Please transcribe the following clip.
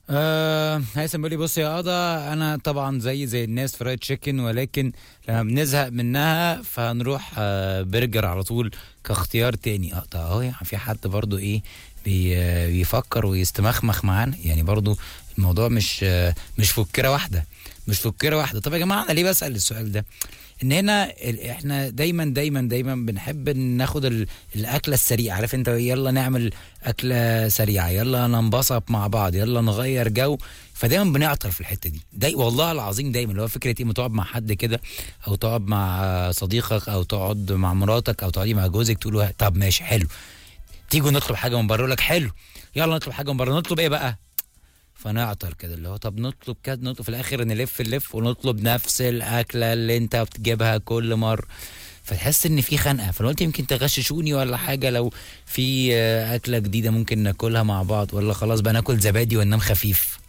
آه هيثم بيقول لي بص يا قضا انا طبعا زي زي الناس فرايد تشيكن ولكن لما بنزهق منها فهنروح آه برجر على طول كاختيار تاني اه طب اهو يعني في حد برضو ايه بي آه، بيفكر ويستمخمخ معانا يعني برضو الموضوع مش آه مش فكره واحده مش فكره واحده طب يا جماعه انا ليه بسال السؤال ده ان هنا ال- احنا دايما دايما دايما بنحب ناخد ال- الاكله السريعه عارف انت يلا نعمل اكله سريعه يلا ننبسط مع بعض يلا نغير جو فدايما بنعطل في الحته دي داي والله العظيم دايما اللي هو فكره ايه ما تقعد مع حد كده او تقعد مع صديقك او تقعد مع مراتك او تقعدي مع جوزك تقولوا طب ماشي حلو تيجوا نطلب حاجه من بره يقول لك حلو يلا نطلب حاجه من بره نطلب ايه بقى فنعطل كده اللي هو طب نطلب كده نطلب في الاخر نلف نلف ونطلب نفس الاكله اللي انت بتجيبها كل مره فتحس ان في خنقه فانا قلت يمكن تغششوني ولا حاجه لو في آه، اكله جديده ممكن ناكلها مع بعض ولا خلاص بقى ناكل زبادي وننام خفيف